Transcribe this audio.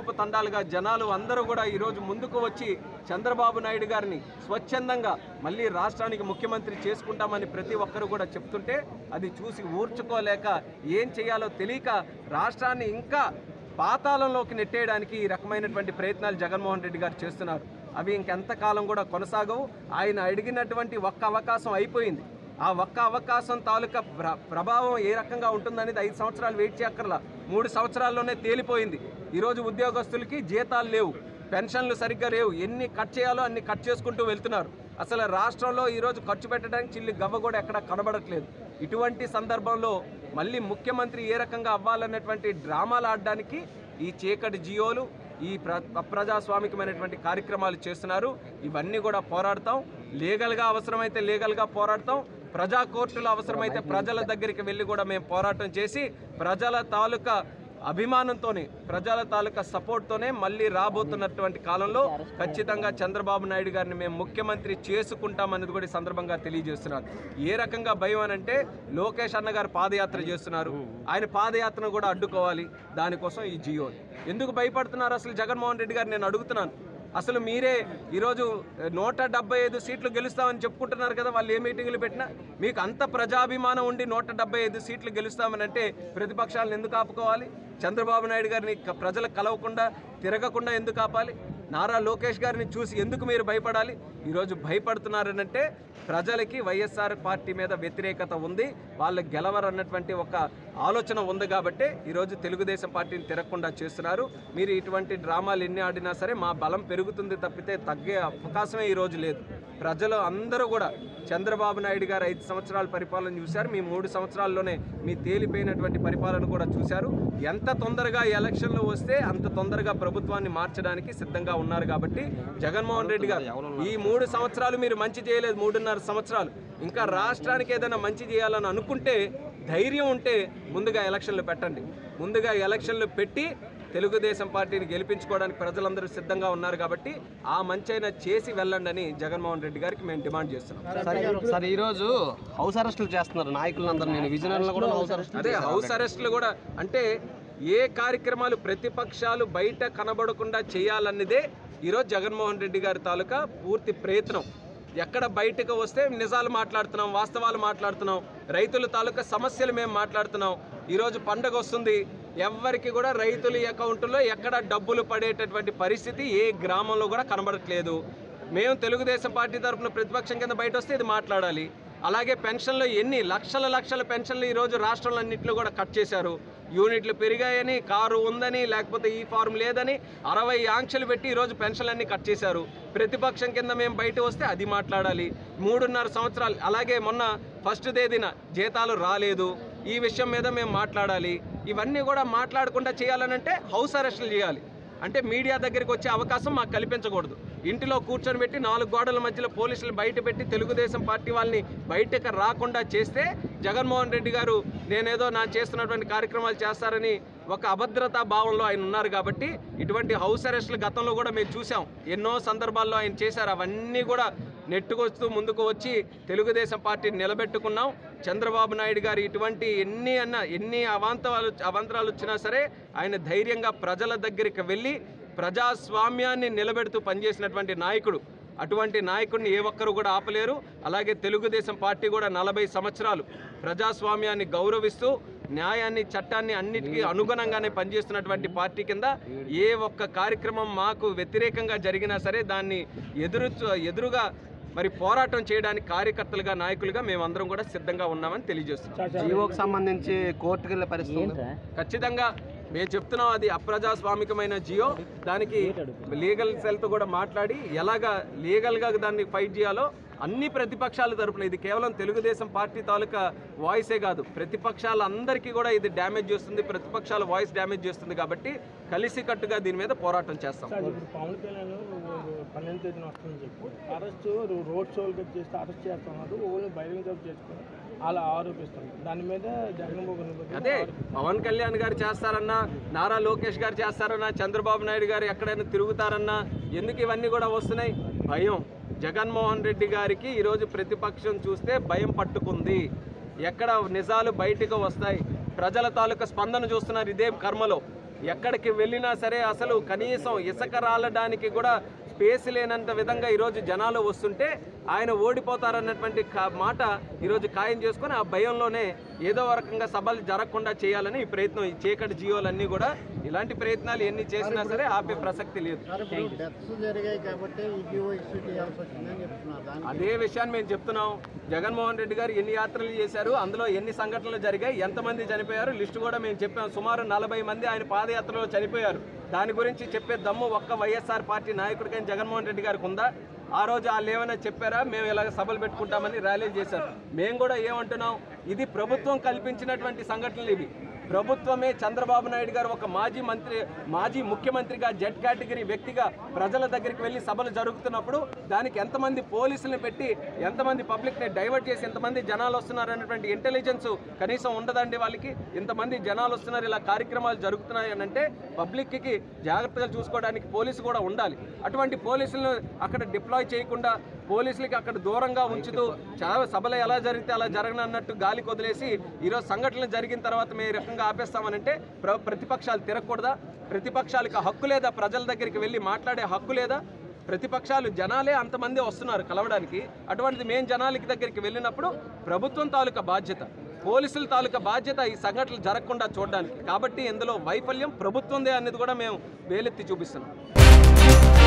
తండోపతండాలుగా జనాలు అందరూ కూడా ఈరోజు ముందుకు వచ్చి చంద్రబాబు నాయుడు గారిని స్వచ్ఛందంగా మళ్ళీ రాష్ట్రానికి ముఖ్యమంత్రి చేసుకుంటామని ప్రతి ఒక్కరు కూడా చెప్తుంటే అది చూసి ఊర్చుకోలేక ఏం చేయాలో తెలియక రాష్ట్రాన్ని ఇంకా పాతాళంలోకి నెట్టేయడానికి ఈ రకమైనటువంటి ప్రయత్నాలు జగన్మోహన్ రెడ్డి గారు చేస్తున్నారు అవి ఇంకెంతకాలం కూడా కొనసాగవు ఆయన అడిగినటువంటి ఒక్క అవకాశం అయిపోయింది ఆ ఒక్క అవకాశం తాలూకా ప్ర ప్రభావం ఏ రకంగా ఉంటుందనేది ఐదు సంవత్సరాలు వెయిట్ చేయక్కర్లా మూడు సంవత్సరాల్లోనే తేలిపోయింది ఈరోజు ఉద్యోగస్తులకి జీతాలు లేవు పెన్షన్లు సరిగ్గా లేవు ఎన్ని కట్ చేయాలో అన్ని కట్ చేసుకుంటూ వెళ్తున్నారు అసలు రాష్ట్రంలో ఈరోజు ఖర్చు పెట్టడానికి చిల్లి గవ్వ కూడా ఎక్కడ కనబడట్లేదు ఇటువంటి సందర్భంలో మళ్ళీ ముఖ్యమంత్రి ఏ రకంగా అవ్వాలన్నటువంటి డ్రామాలు ఆడడానికి ఈ చీకటి జియోలు ఈ ప్ర అప్రజాస్వామికమైనటువంటి కార్యక్రమాలు చేస్తున్నారు ఇవన్నీ కూడా పోరాడతాం లీగల్గా అవసరమైతే లీగల్గా పోరాడతాం ప్రజా కోర్టులు అవసరమైతే ప్రజల దగ్గరికి వెళ్ళి కూడా మేము పోరాటం చేసి ప్రజల తాలూకా అభిమానంతోనే ప్రజల తాలూకా సపోర్ట్తోనే మళ్ళీ రాబోతున్నటువంటి కాలంలో ఖచ్చితంగా చంద్రబాబు నాయుడు గారిని మేము ముఖ్యమంత్రి చేసుకుంటామన్నది కూడా ఈ సందర్భంగా తెలియజేస్తున్నారు ఏ రకంగా భయం అని అంటే లోకేష్ అన్న గారు పాదయాత్ర చేస్తున్నారు ఆయన పాదయాత్రను కూడా అడ్డుకోవాలి దానికోసం ఈ జియో ఎందుకు భయపడుతున్నారు అసలు జగన్మోహన్ రెడ్డి గారు నేను అడుగుతున్నాను అసలు మీరే ఈరోజు నూట డెబ్బై ఐదు సీట్లు గెలుస్తామని చెప్పుకుంటున్నారు కదా వాళ్ళు ఏ మీటింగులు పెట్టినా మీకు అంత ప్రజాభిమానం ఉండి నూట డెబ్బై ఐదు సీట్లు గెలుస్తామని అంటే ప్రతిపక్షాలను ఎందుకు ఆపుకోవాలి చంద్రబాబు నాయుడు గారిని క- ప్రజలకు కలవకుండా తిరగకుండా ఎందుకు ఆపాలి నారా లోకేష్ గారిని చూసి ఎందుకు మీరు భయపడాలి ఈరోజు భయపడుతున్నారనంటే ప్రజలకి వైఎస్ఆర్ పార్టీ మీద వ్యతిరేకత ఉంది వాళ్ళు గెలవరన్నటువంటి ఒక ఆలోచన ఉంది కాబట్టి ఈరోజు తెలుగుదేశం పార్టీని తిరగకుండా చేస్తున్నారు మీరు ఇటువంటి డ్రామాలు ఎన్ని ఆడినా సరే మా బలం పెరుగుతుంది తప్పితే తగ్గే అవకాశమే ఈరోజు లేదు ప్రజలు అందరూ కూడా చంద్రబాబు నాయుడు గారు ఐదు సంవత్సరాల పరిపాలన చూశారు మీ మూడు సంవత్సరాల్లోనే మీ తేలిపోయినటువంటి పరిపాలన కూడా చూశారు ఎంత తొందరగా ఎలక్షన్లు వస్తే అంత తొందరగా ప్రభుత్వాన్ని మార్చడానికి సిద్ధంగా ఉన్నారు కాబట్టి జగన్మోహన్ రెడ్డి గారు ఈ మూడు సంవత్సరాలు మీరు మంచి చేయలేదు మూడున్నర సంవత్సరాలు ఇంకా రాష్ట్రానికి ఏదైనా మంచి చేయాలని అనుకుంటే ధైర్యం ఉంటే ముందుగా ఎలక్షన్లు పెట్టండి ముందుగా ఎలక్షన్లు పెట్టి తెలుగుదేశం పార్టీని గెలిపించుకోవడానికి ప్రజలందరూ సిద్ధంగా ఉన్నారు కాబట్టి ఆ మంచైనా చేసి వెళ్ళండి అని జగన్మోహన్ రెడ్డి గారికి మేము డిమాండ్ చేస్తున్నాం సార్ సార్ ఈ రోజు హౌస్ అరెస్టులు చేస్తున్నారు నాయకులందరూ నేను విజయనగరంలో కూడా హౌస్ అరెస్ట్ అదే హౌస్ అరెస్టులు కూడా అంటే ఏ కార్యక్రమాలు ప్రతిపక్షాలు బయట కనబడకుండా చేయాలన్నదే ఈరోజు జగన్మోహన్ రెడ్డి గారి తాలూకా పూర్తి ప్రయత్నం ఎక్కడ బయటకు వస్తే నిజాలు మాట్లాడుతున్నాం వాస్తవాలు మాట్లాడుతున్నాం రైతుల తాలూకా సమస్యలు మేము మాట్లాడుతున్నాం ఈరోజు పండగ వస్తుంది ఎవ్వరికి కూడా రైతుల అకౌంట్లో ఎక్కడ డబ్బులు పడేటటువంటి పరిస్థితి ఏ గ్రామంలో కూడా కనబడట్లేదు మేము తెలుగుదేశం పార్టీ తరఫున ప్రతిపక్షం కింద బయట వస్తే ఇది మాట్లాడాలి అలాగే పెన్షన్లు ఎన్ని లక్షల లక్షల పెన్షన్లు ఈరోజు రాష్ట్రంలో అన్నింటిలో కూడా కట్ చేశారు యూనిట్లు పెరిగాయని కారు ఉందని లేకపోతే ఈ ఫార్మ్ లేదని అరవై ఆంక్షలు పెట్టి ఈరోజు పెన్షన్లన్నీ కట్ చేశారు ప్రతిపక్షం కింద మేము బయట వస్తే అది మాట్లాడాలి మూడున్నర సంవత్సరాలు అలాగే మొన్న ఫస్ట్ తేదీన జీతాలు రాలేదు ఈ విషయం మీద మేము మాట్లాడాలి ఇవన్నీ కూడా మాట్లాడకుండా చేయాలనంటే హౌస్ అరెస్టులు చేయాలి అంటే మీడియా దగ్గరికి వచ్చే అవకాశం మాకు కల్పించకూడదు ఇంటిలో కూర్చొని పెట్టి నాలుగు గోడల మధ్యలో పోలీసులు బయట పెట్టి తెలుగుదేశం పార్టీ వాళ్ళని బయటకు రాకుండా చేస్తే జగన్మోహన్ రెడ్డి గారు నేనేదో నా చేస్తున్నటువంటి కార్యక్రమాలు చేస్తారని ఒక అభద్రతా భావంలో ఆయన ఉన్నారు కాబట్టి ఇటువంటి హౌస్ అరెస్టులు గతంలో కూడా మేము చూసాం ఎన్నో సందర్భాల్లో ఆయన చేశారు అవన్నీ కూడా నెట్టుకొస్తూ ముందుకు వచ్చి తెలుగుదేశం పార్టీని నిలబెట్టుకున్నాం చంద్రబాబు నాయుడు గారు ఇటువంటి ఎన్ని అన్న ఎన్ని అవాంతరాలు అవాంతరాలు వచ్చినా సరే ఆయన ధైర్యంగా ప్రజల దగ్గరికి వెళ్ళి ప్రజాస్వామ్యాన్ని నిలబెడుతూ పనిచేసినటువంటి నాయకుడు అటువంటి నాయకుడిని ఏ ఒక్కరు కూడా ఆపలేరు అలాగే తెలుగుదేశం పార్టీ కూడా నలభై సంవత్సరాలు ప్రజాస్వామ్యాన్ని గౌరవిస్తూ న్యాయాన్ని చట్టాన్ని అన్నిటికీ అనుగుణంగానే పనిచేస్తున్నటువంటి పార్టీ కింద ఏ ఒక్క కార్యక్రమం మాకు వ్యతిరేకంగా జరిగినా సరే దాన్ని ఎదురు ఎదురుగా మరి పోరాటం చేయడానికి కార్యకర్తలుగా నాయకులుగా మేమందరం కూడా సిద్ధంగా ఉన్నామని తెలియజేస్తున్నాం జీవోకి సంబంధించి కోర్టుకు వెళ్ళే పరిస్థితి ఉందా? ఖచ్చితంగా మేము చెప్తున్నాం అది అప్రజాస్వామికమైన జియో దానికి లీగల్ సెల్తో కూడా మాట్లాడి ఎలాగా లీగల్గా దాన్ని ఫైట్ చేయాలో అన్ని ప్రతిపక్షాల తరపున ఇది కేవలం తెలుగుదేశం పార్టీ తాలూకా వాయిసే కాదు ప్రతిపక్షాలందరికీ కూడా ఇది డ్యామేజ్ చేస్తుంది ప్రతిపక్షాల వాయిస్ డ్యామేజ్ చేస్తుంది కాబట్టి కలిసికట్టుగా దీని మీద పోరాటం చేస్తాం సార్ ఇప్పుడు పవన్ కళ్యాణ్ పన్నెండు తేదీన వస్తుందని చెప్పి అరెస్ట్ రోడ్ షోలు చేస్తే అరెస్ట్ చేస్తున్నారు ఓన్లీ బహిరంగ సభ చేసుకుని అలా ఆరోపిస్తున్నారు దాని మీద జగన్మోహన్ రెడ్డి అదే పవన్ కళ్యాణ్ గారు చేస్తారన్నా నారా లోకేష్ గారు చేస్తారన్నా చంద్రబాబు నాయుడు గారు ఎక్కడైనా తిరుగుతారన్నా ఎందుకు ఇవన్నీ కూడా వస్తున్నాయి భయం జగన్మోహన్ రెడ్డి గారికి ఈరోజు ప్రతిపక్షం చూస్తే భయం పట్టుకుంది ఎక్కడ నిజాలు బయటకు వస్తాయి ప్రజల తాలూకా స్పందన చూస్తున్నారు ఇదే కర్మలో ఎక్కడికి వెళ్ళినా సరే అసలు కనీసం ఇసుక రాలడానికి కూడా స్పేస్ లేనంత విధంగా ఈరోజు జనాలు వస్తుంటే ఆయన ఓడిపోతారన్నటువంటి కా- మాట ఈరోజు ఖాయం చేసుకొని ఆ భయంలోనే ఏదో ఒక రకంగా సభలు జరగకుండా చేయాలని ఈ ప్రయత్నం ఈ చీకటి జీవోలన్నీ కూడా ఇలాంటి ప్రయత్నాలు ఎన్ని చేసినా సరే ఆపే ప్రసక్తి లేదు సార్ ఇప్పుడు డెత్స్ జరిగాయి కాబట్టి ఈ జీవో ఇష్యూ చేయాల్సి వచ్చిందని చెప్తున్నారు దానికి అదే విషయాన్ని మేము చెప్తున్నాం జగన్మోహన్ రెడ్డి గారు ఎన్ని యాత్రలు చేశారు అందులో ఎన్ని సంఘటనలు జరిగాయి ఎంతమంది చనిపోయారు లిస్టు కూడా మేము చెప్పాం సుమారు నలభై మంది ఆయన పాదయాత్రలో చనిపోయారు దాని గురించి చెప్పే దమ్ము ఒక్క వైఎస్ఆర్ పార్టీ నాయకుడికైన జగన్మోహన్ రెడ్డి గారికి ఉందా ఆ రోజు వాళ్ళు ఏమైనా చెప్పారా మేము ఇలాగ సభలు పెట్టుకుంటామని ర్యాలీలు చేశారు మేము కూడా ఏమంటున్నాం ఇది ప్రభుత్వం కల్పించినటువంటి సంఘటనలు ఇవి ప్రభుత్వమే చంద్రబాబు నాయుడు గారు ఒక మాజీ మంత్రి మాజీ ముఖ్యమంత్రిగా జెడ్ కేటగిరీ వ్యక్తిగా ప్రజల దగ్గరికి వెళ్ళి సభలు జరుగుతున్నప్పుడు దానికి ఎంతమంది పోలీసులను పెట్టి ఎంతమంది పబ్లిక్ని డైవర్ట్ చేసి ఎంతమంది జనాలు వస్తున్నారు అనేటువంటి ఇంటెలిజెన్స్ కనీసం ఉండదండి వాళ్ళకి ఇంతమంది జనాలు వస్తున్నారు ఇలా కార్యక్రమాలు జరుగుతున్నాయి అని అంటే పబ్లిక్కి జాగ్రత్తగా చూసుకోవడానికి పోలీసు కూడా ఉండాలి అటువంటి పోలీసులను అక్కడ డిప్లాయ్ చేయకుండా పోలీసులకి అక్కడ దూరంగా ఉంచుతూ చాలా సభలు ఎలా జరిగితే అలా జరగనన్నట్టు గాలికి వదిలేసి ఈరోజు సంఘటనలు జరిగిన తర్వాత మేము ఈ రకంగా ఆపేస్తామనంటే ప్ర ప్రతిపక్షాలు తిరగకూడదా ప్రతిపక్షాలకు హక్కు లేదా ప్రజల దగ్గరికి వెళ్ళి మాట్లాడే హక్కు లేదా ప్రతిపక్షాలు జనాలే అంతమంది వస్తున్నారు కలవడానికి అటువంటిది మేము జనాలకి దగ్గరికి వెళ్ళినప్పుడు ప్రభుత్వం తాలూకా బాధ్యత పోలీసుల తాలూకా బాధ్యత ఈ సంఘటనలు జరగకుండా చూడడానికి కాబట్టి ఇందులో వైఫల్యం ప్రభుత్వందే అనేది కూడా మేము వేలెత్తి చూపిస్తున్నాం